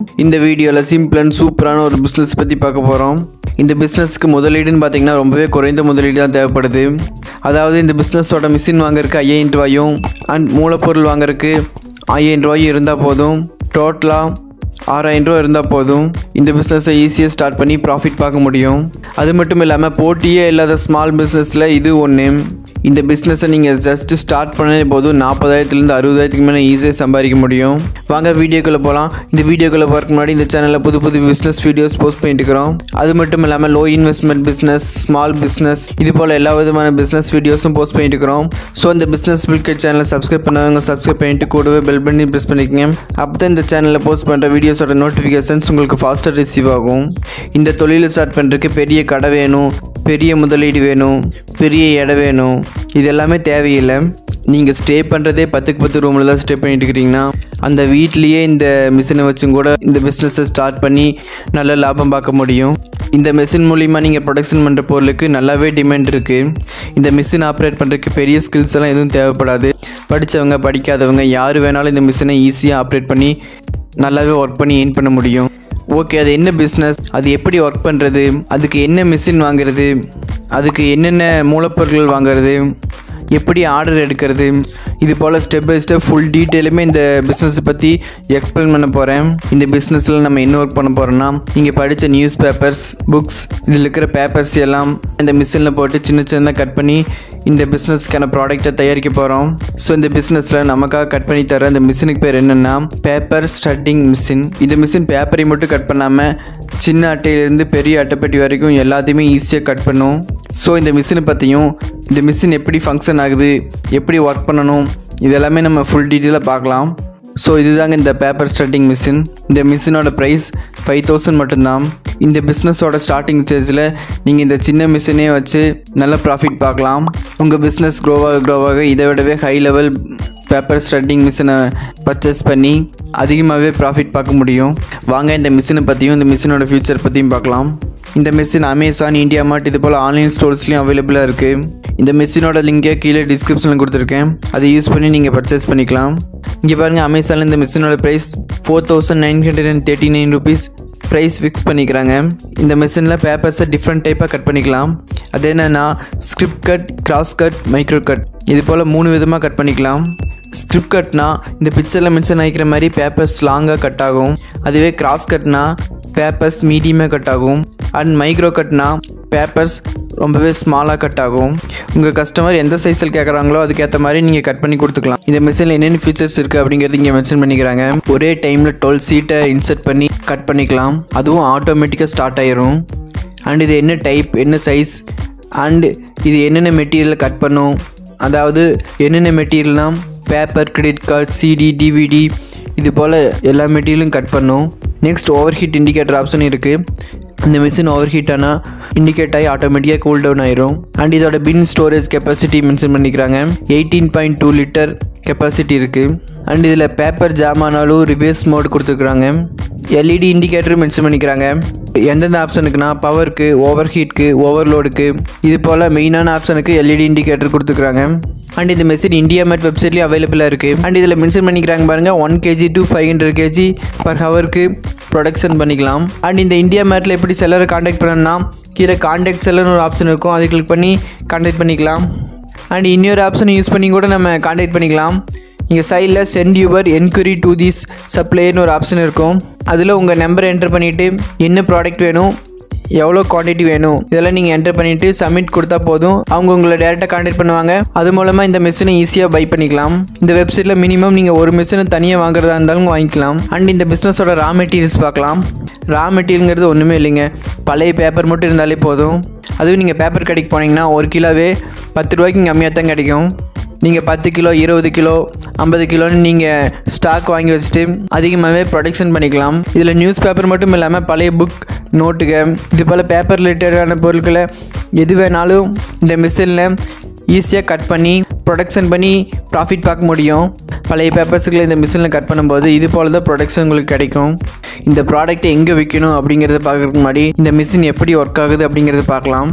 இந்த வீடியோவில் simple and சூப்பரான ஒரு பிஸ்னஸ் பற்றி பார்க்க போகிறோம் இந்த பிஸ்னஸ்க்கு முதலீடுன்னு பார்த்தீங்கன்னா ரொம்பவே குறைந்த முதலீடு தான் தேவைப்படுது அதாவது இந்த பிஸ்னஸோட மிஷின் வாங்குறதுக்கு ஐயாயிரம் ரூபாயும் அண்ட் மூலப்பொருள் வாங்குறதுக்கு ஐயாயிரம் ரூபாயும் இருந்தால் போதும் டோட்டலாக ஆறாயிரம் ரூபா இருந்தால் போதும் இந்த பிஸ்னஸை ஈஸியாக ஸ்டார்ட் பண்ணி ப்ராஃபிட் பார்க்க முடியும் அது மட்டும் இல்லாமல் போட்டியே இல்லாத ஸ்மால் பிஸ்னஸில் இது ஒன்று இந்த பிஸ்னஸை நீங்கள் ஜஸ்ட்டு ஸ்டார்ட் பண்ணே போதும் நாற்பதாயிரத்துலேருந்து அறுபதாயிரத்துக்கு மேலே ஈஸியாக சம்பாதிக்க முடியும் வாங்க வீடியோக்குள்ளே போகலாம் இந்த வீடியோக்குள்ளே போகிறதுக்கு முன்னாடி இந்த சேனலில் புது புது பிஸ்னஸ் வீடியோஸ் போஸ்ட் பண்ணிட்டு இருக்கிறோம் அது மட்டும் இல்லாமல் low investment business small business இது போல் எல்லா விதமான பிஸ்னஸ் வீடியோஸும் போஸ்ட் பண்ணிட்டு இருக்கிறோம் ஸோ இந்த பிஸ்னஸ் பில்கெட் சேனலை சப்ஸ்கிரைப் பண்ணவங்க சப்ஸ்கிரைப் பண்ணிட்டு கூடவே பெல் பண்ணி ப்ரெஸ் பண்ணிக்கங்க அப்போ தான் இந்த சேனலில் போஸ்ட் பண்ணுற வீடியோஸோட நோட்டிஃபிகேஷன்ஸ் உங்களுக்கு ஃபாஸ்ட்டாக ரிசீவ் ஆகும் இந்த தொழிலை ஸ்டார்ட் பண்ணுறதுக்கு பெரிய கடை வேணும் பெரிய முதலீடு வேணும் பெரிய இடம் வேணும் இது எல்லாமே தேவையில்லை நீங்கள் ஸ்டே பண்ணுறதே பத்துக்கு பத்து ரூமில் தான் ஸ்டே பண்ணிட்டு இருக்கிறீங்கன்னா அந்த வீட்லேயே இந்த மிஷினை வச்சும் கூட இந்த பிஸ்னஸை ஸ்டார்ட் பண்ணி நல்ல லாபம் பார்க்க முடியும் இந்த மிஷின் மூலிமா நீங்கள் ப்ரொடக்ஷன் பண்ணுற பொருளுக்கு நல்லாவே டிமாண்ட் இருக்குது இந்த மிஷின் ஆப்ரேட் பண்ணுறதுக்கு பெரிய ஸ்கில்ஸ் எல்லாம் எதுவும் தேவைப்படாது படித்தவங்க படிக்காதவங்க யார் வேணாலும் இந்த மிஷினை ஈஸியாக ஆப்ரேட் பண்ணி நல்லாவே ஒர்க் பண்ணி ஏர்ன் பண்ண முடியும் ஓகே அது என்ன பிஸ்னஸ் அது எப்படி ஒர்க் பண்ணுறது அதுக்கு என்ன மிஷின் வாங்குறது அதுக்கு என்னென்ன மூலப்பொருட்கள் வாங்குறது எப்படி ஆர்டர் எடுக்கிறது இது போல் ஸ்டெப் பை ஸ்டெப் ஃபுல் டீட்டெயிலுமே இந்த பிஸ்னஸ் பற்றி எக்ஸ்பிளைன் பண்ண போகிறேன் இந்த பிஸ்னஸில் நம்ம என்ன ஒர்க் பண்ண போகிறோம்னா நீங்கள் படித்த நியூஸ் பேப்பர்ஸ் புக்ஸ் இதில் இருக்கிற பேப்பர்ஸ் எல்லாம் இந்த மிஷினில் போட்டு சின்ன சின்னதாக கட் பண்ணி இந்த பிஸ்னஸ்க்கான ப்ராடக்ட்டை தயாரிக்க போகிறோம் ஸோ இந்த பிஸ்னஸில் நமக்காக கட் பண்ணி தர இந்த மிஷினுக்கு பேர் என்னென்னா பேப்பர் ஸ்டட்டிங் மிஷின் இந்த மிஷின் பேப்பரை மட்டும் கட் பண்ணாமல் சின்ன அட்டையிலேருந்து பெரிய அட்டைப்பெட்டி வரைக்கும் எல்லாத்தையுமே ஈஸியாக கட் பண்ணும் ஸோ இந்த மிஷினை பற்றியும் இந்த மிஷின் எப்படி ஃபங்க்ஷன் ஆகுது எப்படி ஒர்க் பண்ணணும் இதெல்லாமே நம்ம ஃபுல் டீட்டெயிலாக பார்க்கலாம் ஸோ இதுதாங்க இந்த பேப்பர் ஸ்டார்டிங் மிஷின் இந்த மிஷினோட ப்ரைஸ் ஃபைவ் தௌசண்ட் மட்டும்தான் இந்த பிஸ்னஸோட ஸ்டார்டிங் ஸ்டேஜில் நீங்கள் இந்த சின்ன மிஷினே வச்சு நல்ல ப்ராஃபிட் பார்க்கலாம் உங்கள் பிஸ்னஸ் க்ரோவாக க்ரோவாக இதை விடவே ஹை லெவல் பேப்பர் ஸ்டட்டிங் மிஷினை பர்ச்சேஸ் பண்ணி அதிகமாகவே ப்ராஃபிட் பார்க்க முடியும் வாங்க இந்த மிஷினை பற்றியும் இந்த மிஷினோட ஃபியூச்சர் பற்றியும் பார்க்கலாம் இந்த மிஷின் அமேசான் இந்தியா மார்ட் இது போல் ஆன்லைன் ஸ்டோர்ஸ்லையும் அவைலபிளாக இருக்குது இந்த மிஷினோட லிங்கை கீழே டிஸ்கிரிப்ஷனில் கொடுத்துருக்கேன் அதை யூஸ் பண்ணி நீங்கள் பர்ச்சேஸ் பண்ணிக்கலாம் இங்கே பாருங்கள் அமேசானில் இந்த மிஷினோட price four thousand nine hundred and thirty nine rupees price fix பண்ணிக்கிறாங்க இந்த மிஷினில் பேப்பர்ஸை டிஃப்ரெண்ட் டைப்பாக கட் பண்ணிக்கலாம் அது என்னென்னா strip cut cross cut micro cut இது போல் மூணு விதமாக கட் பண்ணிக்கலாம் ஸ்கிரிப்ட் கட்னா இந்த பிக்சரில் மென்ஷன் ஆகிக்கிற மாதிரி பேப்பர்ஸ் லாங்காக கட் ஆகும் அதுவே கிராஸ் கட்னா பேப்பர்ஸ் மீடியமாக கட் ஆகும் அண்ட் மைக்ரோ கட்னா பேப்பர்ஸ் ரொம்பவே ஸ்மாலாக கட் ஆகும் உங்கள் கஸ்டமர் எந்த சைஸில் கேட்குறாங்களோ அதுக்கேற்ற மாதிரி நீங்கள் கட் பண்ணி கொடுத்துக்கலாம் இந்த மிஷினில் என்னென்ன ஃபீச்சர்ஸ் இருக்குது அப்படிங்கிறது இங்கே மென்ஷன் பண்ணிக்கிறாங்க ஒரே டைமில் டுவெல் சீட்டை இன்சர்ட் பண்ணி கட் பண்ணிக்கலாம் அதுவும் ஆட்டோமேட்டிக்காக ஸ்டார்ட் ஆயிரும் அண்ட் இது என்ன டைப் என்ன சைஸ் அண்டு இது என்னென்ன மெட்டீரியல் கட் பண்ணும் அதாவது என்னென்ன மெட்டீரியல்னால் paper credit card CD DVD இது போல் எல்லா மெட்டீரியலும் கட் பண்ணும் next over heat indicator option இருக்குது இந்த மிஷின் ஓவர் ஹீட் ஆனால் இண்டிகேட் ஆகி ஆட்டோமேட்டிக்காக கூல் டவுன் ஆயிரும் அண்ட் இதோட பின் ஸ்டோரேஜ் கெப்பாசிட்டி மென்ஷன் பண்ணிக்கிறாங்க eighteen point two litre capacity இருக்குது அண்ட் இதில் பேப்பர் ஜாம் ஆனாலும் ரிவர்ஸ் மோட் கொடுத்துருக்குறாங்க எல்இடி இண்டிகேட்டரும் மென்ஷன் பண்ணிக்கிறாங்க எந்தெந்த ஆப்ஷனுக்குனா பவருக்கு ஓவர் ஹீட்க்கு ஓவர்லோடுக்கு இது போல் மெயினான ஆப்ஷனுக்கு எல்இடி இண்டிகேட்டர் கொடுத்துருக்குறாங்க அண்ட் இந்த மெஷின் இந்தியா மேட் வெப்சைட்லேயும் அவைலபிளாக இருக்குது அண்ட் இதில் மென்ஷன் பண்ணிக்கிறாங்க பாருங்கள் one kg to five hundred kg per ஹவருக்கு ப்ரொடக்ஷன் பண்ணிக்கலாம் அண்ட் இந்த இந்தியா மேட்டில் எப்படி செல்லரை காண்டாக்ட் பண்ணணும்னா கீழே காண்டாக்ட் செல்லர்னு ஒரு ஆப்ஷன் இருக்கும் அதை கிளிக் பண்ணி காண்டாக்ட் பண்ணிக்கலாம் அண்ட் இன்னொரு ஆப்ஷனை யூஸ் பண்ணி கூட நம்ம காண்டாக்ட் பண்ணிக்கலாம் இங்கே சைடில் send your enquiry to this சப்ளையர்னு ஒரு ஆப்ஷன் இருக்கும் அதில் உங்கள் நம்பரை என்டர் பண்ணிவிட்டு என்ன ப்ராடக்ட் வேணும் எவ்வளோ குவான்டிட்டி வேணும் இதெல்லாம் நீங்கள் என்டர் பண்ணிவிட்டு சப்மிட் கொடுத்தா போதும் அவங்க உங்களை டேரெக்டாக காண்டாக்ட் பண்ணுவாங்க அது மூலமாக இந்த மிஷினை ஈஸியாக பை பண்ணிக்கலாம் இந்த வெப்சைட்டில் மினிமம் நீங்கள் ஒரு மிஷினை தனியாக வாங்குறதா இருந்தாலும் வாங்கிக்கலாம் அண்ட் இந்த பிஸ்னஸோட ரா மெட்டீரியல்ஸ் பார்க்கலாம் ரா மெட்டீரியல்ங்கிறது ஒன்றுமே இல்லைங்க பழைய பேப்பர் மட்டும் இருந்தாலே போதும் அதுவும் நீங்கள் பேப்பர் கடைக்கு போனீங்கன்னா ஒரு கிலோவே பத்து ரூபாய்க்கு கம்மியாக தான் கிடைக்கும் நீங்கள் பத்து கிலோ இருபது கிலோ ஐம்பது கிலோன்னு நீங்கள் ஸ்டாக் வாங்கி வச்சுட்டு அதிகமாகவே ப்ரொடக்ஷன் பண்ணிக்கலாம் இதில் நியூஸ் பேப்பர் மட்டும் இல்லாமல் பழைய புக் நோட்டுக இது போல் பேப்பர் ரிலேட்டடான பொருட்களை எது வேணாலும் இந்த மிஷினில் ஈஸியாக கட் பண்ணி ப்ரொடக்ஷன் பண்ணி ப்ராஃபிட் பார்க்க முடியும் பழைய பேப்பர்ஸுகளை இந்த மிஷினில் கட் பண்ணும்போது இது போல் தான் ப்ரொடக்ஷன் உங்களுக்கு கிடைக்கும் இந்த ப்ராடக்ட்டை எங்கே விற்கணும் அப்படிங்கிறத பார்க்குறதுக்கு முன்னாடி இந்த மிஷின் எப்படி ஒர்க் ஆகுது அப்படிங்கிறத பார்க்கலாம்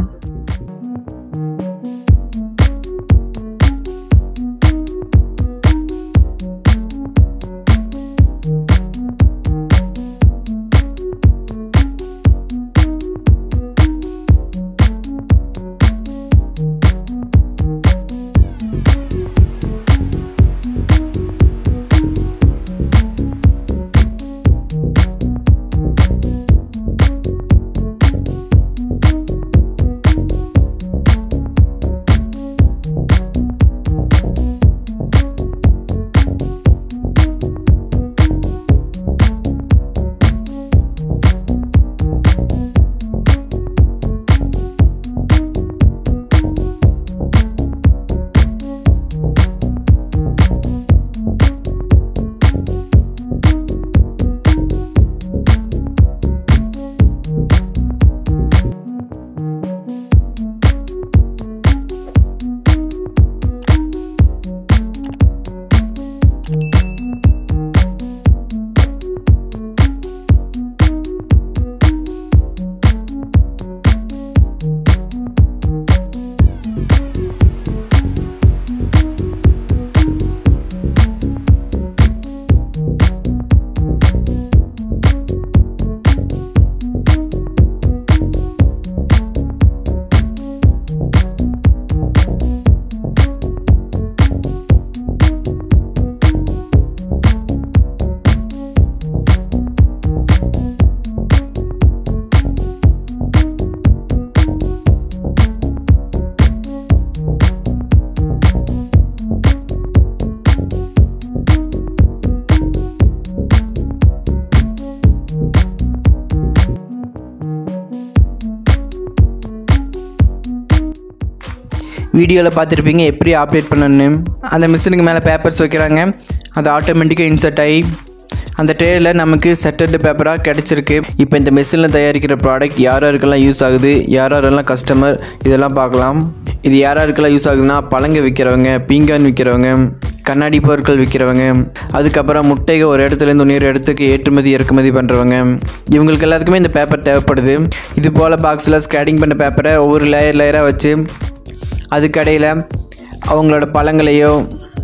வீடியோவில் பார்த்துருப்பீங்க எப்படி ஆப்ரேட் பண்ணணும்னு அந்த மிஷினுக்கு மேலே பேப்பர்ஸ் வைக்கிறாங்க அது ஆட்டோமேட்டிக்காக இன்சர்ட் ஆகி அந்த ட்ரேயில் நமக்கு செட்டர்டு பேப்பராக கிடச்சிருக்கு இப்போ இந்த மெஷினில் தயாரிக்கிற ப்ராடக்ட் யார் யாருக்கெல்லாம் யூஸ் ஆகுது யார் யாரெல்லாம் கஸ்டமர் இதெல்லாம் பார்க்கலாம் இது யார் யாருக்கெல்லாம் யூஸ் ஆகுதுன்னா பழங்க விற்கிறவங்க பீங்கான் விற்கிறவங்க கண்ணாடி பொருட்கள் விற்கிறவங்க அதுக்கப்புறம் முட்டைகள் ஒரு இடத்துலேருந்து இன்னொரு இடத்துக்கு ஏற்றுமதி இறக்குமதி பண்ணுறவங்க இவங்களுக்கு எல்லாத்துக்குமே இந்த பேப்பர் தேவைப்படுது இது போல் பாக்ஸில் ஸ்கேட்டிங் பண்ண பேப்பரை ஒவ்வொரு லேயர் லேயராக வச்சு அதுக்கடையில் அவங்களோட பழங்களையோ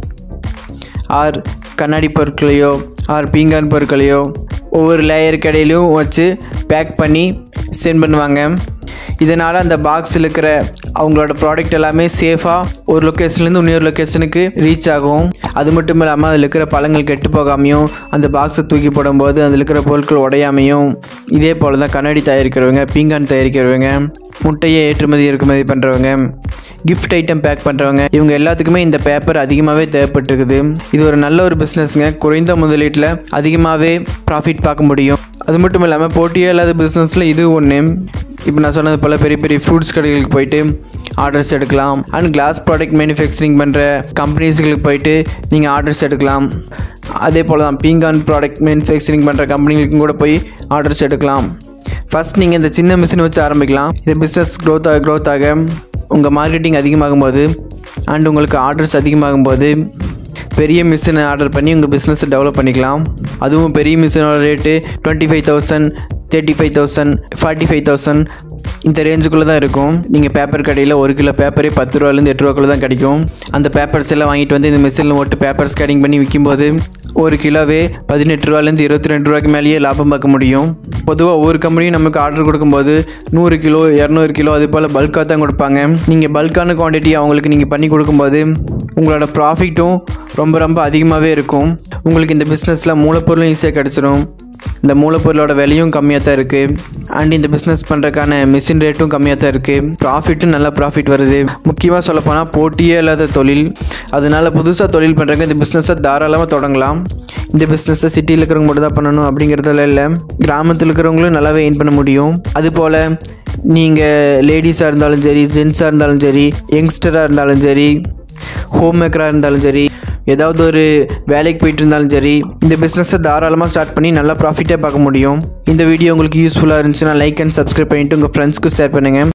ஆர் கண்ணாடி பொருட்களையோ ஆர் பீங்கான் பொருட்களையோ ஒவ்வொரு லேயர் கடையிலையும் வச்சு பேக் பண்ணி சென்ட் பண்ணுவாங்க இதனால் அந்த பாக்ஸில் இருக்கிற அவங்களோட ப்ராடக்ட் எல்லாமே சேஃபாக ஒரு லொக்கேஷன்லேருந்து இன்னொரு லொக்கேஷனுக்கு ரீச் ஆகும் அது மட்டும் இல்லாமல் அதில் இருக்கிற பழங்கள் கெட்டு போகாமையும் அந்த பாக்ஸை தூக்கி போடும்போது அதில் இருக்கிற பொருட்கள் உடையாமையும் இதே போல் தான் கண்ணாடி தயாரிக்கிறவங்க பீங்கான் தயாரிக்கிறவங்க முட்டையை ஏற்றுமதி இறக்குமதி பண்ணுறவங்க கிஃப்ட் ஐட்டம் பேக் பண்ணுறவங்க இவங்க எல்லாத்துக்குமே இந்த பேப்பர் அதிகமாகவே தேவைப்பட்டிருக்குது இது ஒரு நல்ல ஒரு பிஸ்னஸ்ங்க குறைந்த முதலீட்டில் அதிகமாகவே ப்ராஃபிட் பார்க்க முடியும் அது மட்டும் இல்லாமல் போட்டியே இல்லாத பிஸ்னஸில் இது ஒன்று இப்போ நான் சொன்னது போல் பெரிய பெரிய ஃப்ரூட்ஸ் கடைகளுக்கு போயிட்டு ஆர்டர்ஸ் எடுக்கலாம் அண்ட் கிளாஸ் ப்ராடக்ட் மேனுஃபேக்சரிங் பண்ணுற கம்பெனிஸ்களுக்கு போயிட்டு நீங்கள் ஆர்டர்ஸ் எடுக்கலாம் அதே போல் தான் பீங்கான் ப்ராடக்ட் மேனுஃபேக்சரிங் பண்ணுற கம்பெனிகளுக்கும் கூட போய் ஆர்டர்ஸ் எடுக்கலாம் ஃபஸ்ட் நீங்கள் இந்த சின்ன மிஷின் வச்சு ஆரம்பிக்கலாம் இந்த பிஸ்னஸ் க்ரோத் ஆக க்ரோத் ஆக உங்கள் மார்க்கெட்டிங் அதிகமாகும் போது அண்ட் உங்களுக்கு ஆர்டர்ஸ் அதிகமாகும் போது பெரிய மிஷினை ஆர்டர் பண்ணி உங்கள் பிஸ்னஸை டெவலப் பண்ணிக்கலாம் அதுவும் பெரிய மிஷினோட rate twenty five thousand thirty five thousand forty five thousand இந்த ரேஞ்சுக்குள்ளே தான் இருக்கும் நீங்கள் பேப்பர் கடையில் ஒரு கிலோ பேப்பரே பத்து ரூபாலேருந்து எட்டு ரூபாக்குள்ளே தான் கிடைக்கும் அந்த பேப்பர்ஸ் எல்லாம் வாங்கிட்டு வந்து இந்த மிஷினில் ஓட்டு பேப்பர் ஸ்கேனிங் பண்ணி விற்கும்போது ஒரு கிலோவே பதினெட்டு ரூபாலேருந்து இருபத்தி ரெண்டு ரூபாய்க்கு மேலேயே லாபம் பார்க்க முடியும் பொதுவாக ஒவ்வொரு கம்பெனியும் நமக்கு ஆர்டர் கொடுக்கும்போது நூறு கிலோ இரநூறு கிலோ அது போல் பல்காக தான் கொடுப்பாங்க நீங்கள் பல்கான குவான்டிட்டி அவங்களுக்கு நீங்கள் பண்ணி கொடுக்கும்போது உங்களோட ப்ராஃபிட்டும் ரொம்ப ரொம்ப அதிகமாகவே இருக்கும் உங்களுக்கு இந்த பிஸ்னஸில் மூலப்பொருளும் ஈஸியாக கிடச்சிரும் இந்த மூலப்பொருளோட விலையும் கம்மியாக தான் இருக்குது அண்ட் இந்த பிஸ்னஸ் பண்ணுறதுக்கான மிஷின் ரேட்டும் கம்மியாக தான் இருக்குது ப்ராஃபிட்டும் நல்லா ப்ராஃபிட் வருது முக்கியமாக சொல்லப்போனால் போட்டியே இல்லாத தொழில் அதனால் புதுசாக தொழில் பண்ணுறவங்க இந்த பிஸ்னஸை தாராளமாக தொடங்கலாம் இந்த பிஸ்னஸை சிட்டியில் இருக்கிறவங்க மட்டும் தான் பண்ணணும் அப்படிங்கிறதுல இல்லை கிராமத்தில் இருக்கிறவங்களும் நல்லாவே எயின் பண்ண முடியும் அதுபோல் நீங்கள் லேடிஸாக இருந்தாலும் சரி ஜென்ஸாக இருந்தாலும் சரி யங்ஸ்டராக இருந்தாலும் சரி ஹோம் மேக்கராக இருந்தாலும் சரி ஏதாவது ஒரு வேலைக்கு போயிட்டு இருந்தாலும் சரி இந்த பிஸ்னஸை தாராளமாக ஸ்டார்ட் பண்ணி நல்லா ப்ராஃபிட்டாக பார்க்க முடியும் இந்த வீடியோ உங்களுக்கு யூஸ்ஃபுல்லாக இருந்துச்சுன்னா லைக் அண்ட் சப்ஸ்கிரைப் பண்ணிவிட்டு உங்கள் ஃப்ரெண்ட்ஸ்க்கு ஷேர் பண்ணுங்கள்